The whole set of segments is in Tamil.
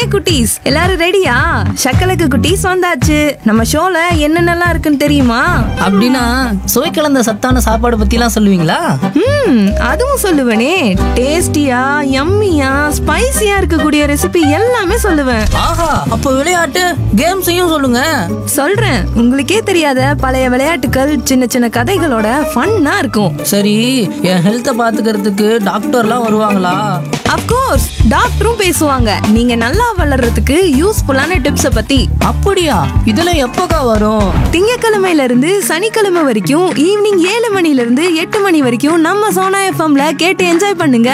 குட்டீஸ் எல்லாரும் ரெடியா சக்கலக்கு குட்டீஸ் வந்தாச்சு நம்ம ஷோல என்னென்னலாம் இருக்குன்னு தெரியுமா அப்படின்னா சுவை கலந்த சத்தான சாப்பாடு பத்திலாம் சொல்லுவீங்களா ம் அதுவும் சொல்லுவேனே டேஸ்டியா யம்மியா ஸ்பைசியா இருக்கக்கூடிய ரெசிபி எல்லாமே சொல்லுவேன் ஆஹா அப்ப விளையாட்டு கேம்ஸையும் சொல்லுங்க சொல்றேன் உங்களுக்கே தெரியாத பழைய விளையாட்டுகள் சின்ன சின்ன கதைகளோட ஃபன்னா இருக்கும் சரி என் ஹெல்த்தை பாத்துக்கிறதுக்கு டாக்டர்லாம் வருவாங்களா அப்கோர்ஸ் டாக்டரும் பேசுவாங்க நீங்க நல்லா வளர்றதுக்கு யூஸ்ஃபுல்லான டிப்ஸ பத்தி அப்படியா இதெல்லாம் எப்போக்கா வரும் திங்கக்கிழமையில இருந்து சனிக்கிழமை வரைக்கும் ஈவினிங் ஏழு மணில இருந்து எட்டு மணி வரைக்கும் நம்ம சோனா எஃப்எம்ல கேட்டு என்ஜாய் பண்ணுங்க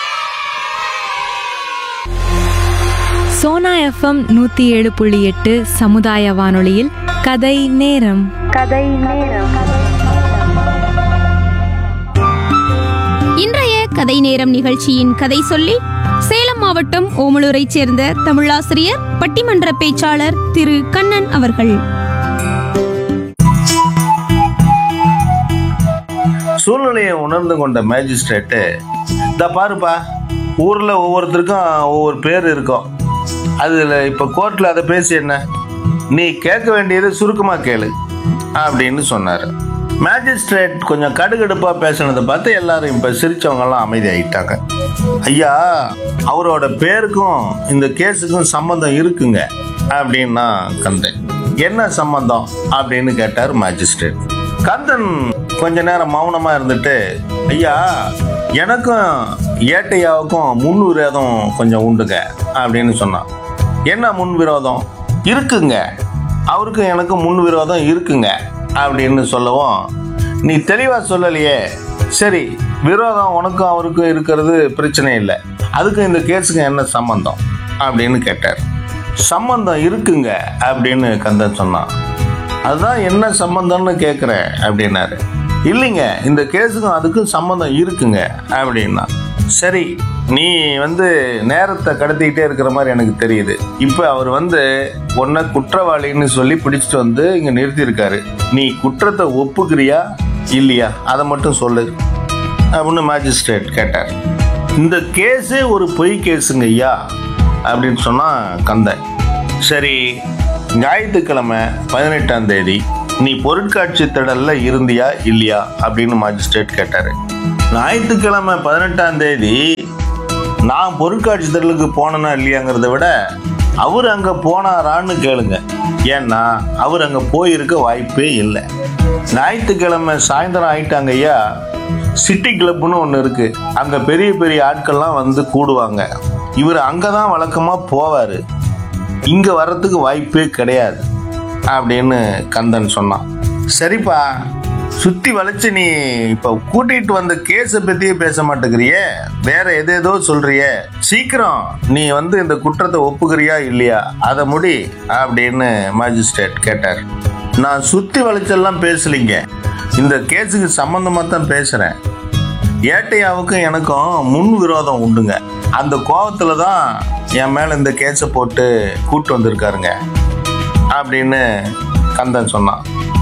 சோனா எஃப்எம் நூத்தி ஏழு புள்ளி எட்டு சமுதாய வானொலியில் கதை நேரம் இன்றைய கதை நேரம் நிகழ்ச்சியின் கதை சொல்லி சேலம் மாவட்டம் ஓமலூரைச் சேர்ந்த தமிழாசிரியர் பட்டிமன்ற பேச்சாளர் திரு கண்ணன் அவர்கள் சூழ்நிலையை உணர்ந்து கொண்ட மேஜிஸ்ட்ரேட்டு இந்த பாருப்பா ஊரில் ஒவ்வொருத்தருக்கும் ஒவ்வொரு பேர் இருக்கும் அதில் இப்போ கோர்ட்டில் அதை பேசி என்ன நீ கேட்க வேண்டியது சுருக்கமாக கேளு அப்படின்னு சொன்னார் மேஜிஸ்ட்ரேட் கொஞ்சம் கடுகடுப்பாக பேசுனதை பார்த்து எல்லாரும் இப்போ சிரிச்சவங்கெல்லாம் அமைதியாயிட்டாங்க ஐயா அவரோட பேருக்கும் இந்த கேஸுக்கும் சம்மந்தம் இருக்குங்க அப்படின்னா கந்தன் என்ன சம்மந்தம் அப்படின்னு கேட்டார் மேஜிஸ்ட்ரேட் கந்தன் கொஞ்ச நேரம் மௌனமா இருந்துட்டு ஐயா எனக்கும் ஏட்டையாவுக்கும் முன் விரோதம் கொஞ்சம் உண்டுங்க அப்படின்னு சொன்னான் என்ன முன் விரோதம் இருக்குங்க அவருக்கும் எனக்கும் முன் விரோதம் இருக்குங்க அப்படின்னு சொல்லவும் நீ தெளிவா சொல்லலையே சரி விரோதம் உனக்கும் அவருக்கும் இருக்கிறது பிரச்சனை இல்லை அதுக்கும் இந்த கேஸுக்கும் என்ன சம்பந்தம் அப்படின்னு கேட்டார் சம்பந்தம் இருக்குங்க அப்படின்னு கந்தன் சொன்னான் அதுதான் என்ன சம்பந்தம்னு கேட்குறேன் அப்படின்னாரு இல்லைங்க இந்த கேஸுக்கும் அதுக்கும் சம்மந்தம் இருக்குங்க அப்படின்னா சரி நீ வந்து நேரத்தை கடத்திக்கிட்டே இருக்கிற மாதிரி எனக்கு தெரியுது இப்போ அவர் வந்து உன்னை குற்றவாளின்னு சொல்லி பிடிச்சிட்டு வந்து இங்கே நிறுத்தியிருக்காரு நீ குற்றத்தை ஒப்புக்கிறியா இல்லையா அதை மட்டும் சொல்லு அப்படின்னு மேஜிஸ்ட்ரேட் கேட்டார் இந்த கேஸே ஒரு பொய் கேஸுங்க ஐயா அப்படின்னு சொன்னான் கந்தன் சரி ஞாயிற்றுக்கிழமை பதினெட்டாம் தேதி நீ பொருட்காட்சி திடல்ல இருந்தியா இல்லையா அப்படின்னு மாஜிஸ்ட்ரேட் கேட்டாரு ஞாயிற்றுக்கிழமை பதினெட்டாம் தேதி நான் பொருட்காட்சி திடலுக்கு போனேனா இல்லையாங்கிறத விட அவர் அங்க போனாரான்னு கேளுங்க ஏன்னா அவர் அங்க போயிருக்க வாய்ப்பே இல்லை ஞாயிற்றுக்கிழமை சாயந்தரம் ஆயிட்டாங்க ஐயா சிட்டி கிளப்னு ஒன்று இருக்கு அங்க பெரிய பெரிய ஆட்கள்லாம் வந்து கூடுவாங்க இவர் அங்கதான் வழக்கமா போவாரு இங்க வர்றதுக்கு வாய்ப்பே கிடையாது அப்படின்னு கந்தன் சொன்னான் சரிப்பா சுத்தி வளைச்சு நீ இப்ப கூட்டிட்டு வந்த கேஸை பத்தியே பேச மாட்டேங்கிறியே வேற எதேதோ சொல்றியே சீக்கிரம் நீ வந்து இந்த குற்றத்தை ஒப்புக்கிறியா இல்லையா அதை முடி அப்படின்னு மேஜிஸ்ட்ரேட் கேட்டார் நான் சுத்தி வளைச்செல்லாம் பேசலிங்க இந்த கேஸுக்கு சம்பந்தமா தான் பேசுறேன் ஏட்டையாவுக்கும் எனக்கும் முன் விரோதம் உண்டுங்க அந்த கோவத்துல தான் என் மேல இந்த கேஸை போட்டு கூட்டு வந்திருக்காருங்க அப்படின்னு கந்தன் சொன்னான்